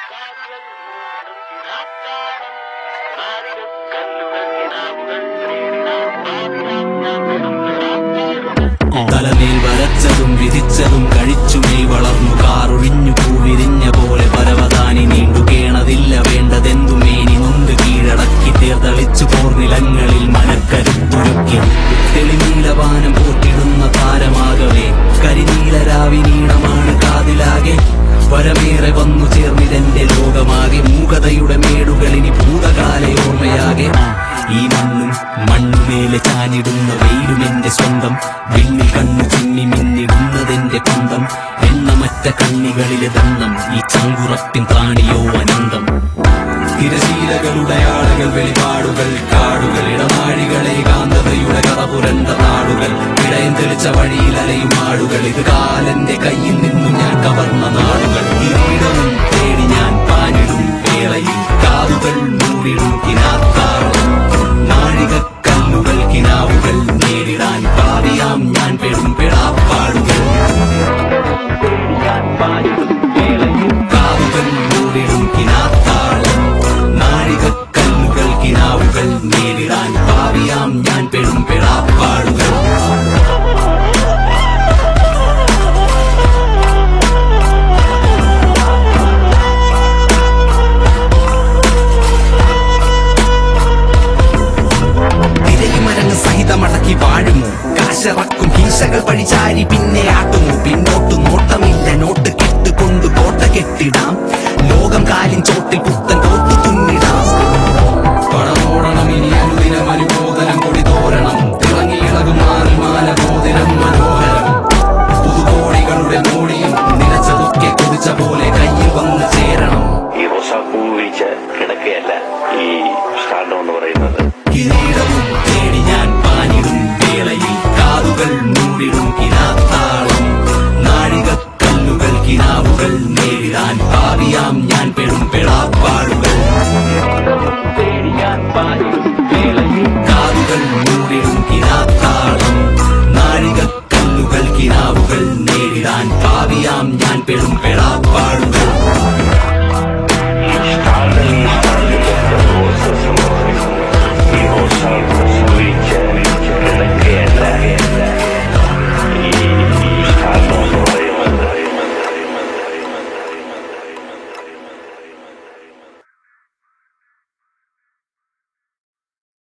തലമേൽ വരച്ചതും വിധിച്ചതും കഴിച്ചു നീ വളർന്നു കാറൊഴിഞ്ഞു പൂവിരിഞ്ഞ പോലെ പരവതാനി നീണ്ടു കേണതില്ല വേണ്ടതെന്തു മേനി നൊന്ത് കീഴടക്കി തേർതളിച്ചു പോർനിലങ്ങളിൽ മനക്കരുത്തുരുക്കി തെളിനീലപാനം പോറ്റിടുന്ന താരമാകവേ കരിനീലരാവിനീണമാണ് കാതിലാകെ വരമേറെ വന്നു ചേർന്നിതെന്റെ ലോകമാകെ മൂകതയുടെ മേടുകളിനി ഭൂതകാല ഓർമ്മയാകെ ഈ മണ്ണും മണ്ണുമേലെ ചാഞ്ഞിടുന്ന വെയിലും എന്റെ സ്വന്തം വിണ്ണിൽ കണ്ണു ചിമ്മി മിന്നിടുന്നതെന്റെ പന്തം എണ്ണമറ്റ കണ്ണികളിലെ ദണ്ണം ഈ ചങ്കുറപ്പിൻ പ്രാണിയോ അനന്തം തിരശീലകളുടെ ആളുകൾ വെളിപാടുകൾ കാടുകൾ ഇടമാഴികളെ കാന്തതയുടെ കഥ പുരണ്ട നാടുകൾ ഇടയം തെളിച്ച വഴിയിൽ അലയും ആടുകൾ ഇത് കാലന്റെ കയ്യിൽ നിന്നും ഞാൻ കവർന്ന നാടുകൾ കിരീടവും തേടി ഞാൻ പാഞ്ഞിടും വേളയിൽ കാതുകൾ മൂടിടും കിനാത്താളം നാഴികക്കല്ലുകൾ കിനാവുകൾ നേരിടാൻ പാവിയാം ഞാൻ പെടും പെടാപ്പാടുകൾ ഞാൻ പാഞ്ഞിടും വേളയിൽ കാതുകൾ മൂടിടും കിനാത്താളം നാഴികക്കല്ലുകൾ കിനാവുകൾ നേരിടാൻ പാവിയാം ഞാൻ പെടും പെടാപ്പാടുകൾ തിരയുമരങ്ങ് സഹിതമടക്കി വാഴുമോ കാശറക്കും ഹീശകൾ പഴിചാരി പിന്നെ ആട്ടുമോ പിന്നോട്ട് നോട്ടമില്ല നോട്ട് കെട്ടുകൊണ്ട് കോട്ട കെട്ടിടാം ലോകം കാര്യം